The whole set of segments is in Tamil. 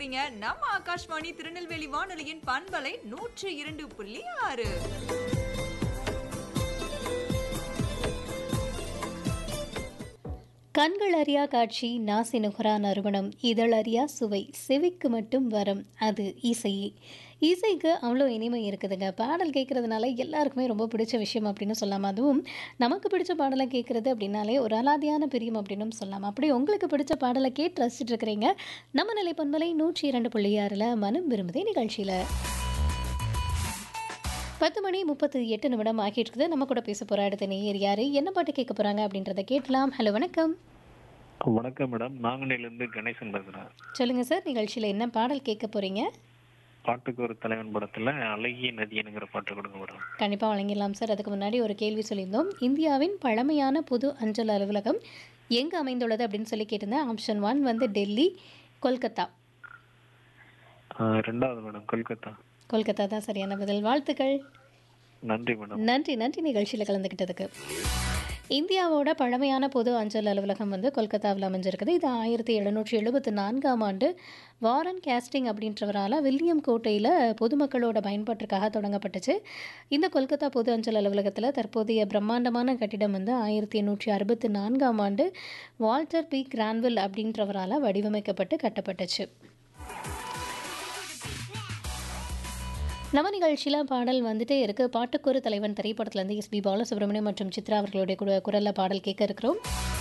இருக்கீங்க நம்ம ஆகாஷ்வாணி திருநெல்வேலி வானொலியின் பண்பலை நூற்று இரண்டு புள்ளி ஆறு கண்கள் அறியா காட்சி நாசி நுகரா நறுமணம் இதழறியா சுவை செவிக்கு மட்டும் வரம் அது இசை இசைக்கு அவ்வளோ இனிமை இருக்குதுங்க பாடல் கேட்குறதுனால எல்லாருக்குமே ரொம்ப பிடிச்ச விஷயம் அப்படின்னு சொல்லலாம் அதுவும் நமக்கு பிடிச்ச பாடலை கேட்குறது அப்படின்னாலே ஒரு அலாதியான பிரியம் அப்படின்னு சொல்லலாம் அப்படி உங்களுக்கு பிடிச்ச பாடலை கேட்டு ரசிச்சுட்டு இருக்கிறீங்க நம்ம நிலை பண்பலை நூற்றி இரண்டு புள்ளி ஆறில் மனம் விரும்புதே நிகழ்ச்சியில் பத்து மணி முப்பத்து எட்டு நிமிடம் ஆகிட்டு இருக்குது நம்ம கூட பேச போகிற அடுத்த நேயர் யார் என்ன பாட்டு கேட்க போகிறாங்க அப்படின்றத கேட்கலாம் ஹலோ வணக்கம் வணக்கம் மேடம் நாங்குநேரிலிருந்து கணேசன் பேசுறேன் சொல்லுங்கள் சார் நிகழ்ச்சியில் என்ன பாடல் கேட்க போகிறீங்க பாட்டுக்கு ஒரு தலைவன் படத்துல அழகிய நதியனுங்கிற பாட்டு கொடுங்க மேடம் கண்டிப்பாக வழங்கிடலாம் சார் அதுக்கு முன்னாடி ஒரு கேள்வி சொல்லியிருந்தோம் இந்தியாவின் பழமையான புது அஞ்சல் அலுவலகம் எங்கே அமைந்துள்ளது அப்படின்னு சொல்லி கேட்டிருந்தேன் ஆப்ஷன் ஒன் வந்து டெல்லி கொல்கத்தா ஆஹ் ரெண்டாவது மேடம் கொல்கத்தா கொல்கத்தா தான் சரியான பதில் வாழ்த்துக்கள் நன்றி மேடம் நன்றி நன்றி நிகழ்ச்சியில் கலந்துக்கிட்டதுக்கு இந்தியாவோட பழமையான பொது அஞ்சல் அலுவலகம் வந்து கொல்கத்தாவில் அமைஞ்சிருக்குது இது ஆயிரத்தி எழுநூற்றி எழுபத்தி நான்காம் ஆண்டு வாரன் கேஸ்டிங் அப்படின்றவரால் வில்லியம் கோட்டையில் பொதுமக்களோட பயன்பாட்டிற்காக தொடங்கப்பட்டுச்சு இந்த கொல்கத்தா பொது அஞ்சல் அலுவலகத்தில் தற்போதைய பிரம்மாண்டமான கட்டிடம் வந்து ஆயிரத்தி எண்ணூற்றி அறுபத்தி நான்காம் ஆண்டு வால்டர் பி கிரான்வில் அப்படின்றவரால் வடிவமைக்கப்பட்டு கட்டப்பட்டுச்சு நம்ம நிகழ்ச்சியில் பாடல் வந்துட்டே இருக்கு பாட்டுக்கொரு தலைவன் திரைப்படத்துலேருந்து எஸ்பி பாலசுப்ரமணியம் மற்றும் சித்ரா அவர்களுடைய கூட குரலில் பாடல் கேட்க இருக்கிறோம்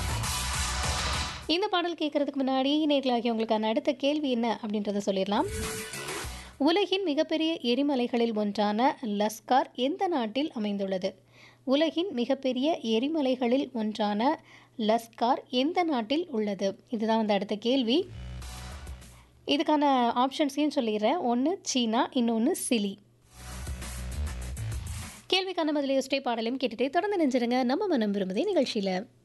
இந்த பாடல் கேட்கறதுக்கு முன்னாடி நேர்களாகி உங்களுக்கான அடுத்த கேள்வி என்ன அப்படின்றத சொல்லிடலாம் உலகின் மிகப்பெரிய எரிமலைகளில் ஒன்றான லஸ்கார் எந்த நாட்டில் அமைந்துள்ளது உலகின் மிகப்பெரிய எரிமலைகளில் ஒன்றான லஸ்கார் எந்த நாட்டில் உள்ளது இதுதான் வந்து அடுத்த கேள்வி இதுக்கான ஆப்ஷன்ஸையும் சொல்லிடுறேன் ஒன்று சீனா இன்னொன்று சிலி கேள்விக்கான பதிலை யோசிச்சே பாடலையும் கேட்டுட்டே தொடர்ந்து நெஞ்சிருங்க நம்ம மனம் விரும்புதே நிகழ்ச்சியில்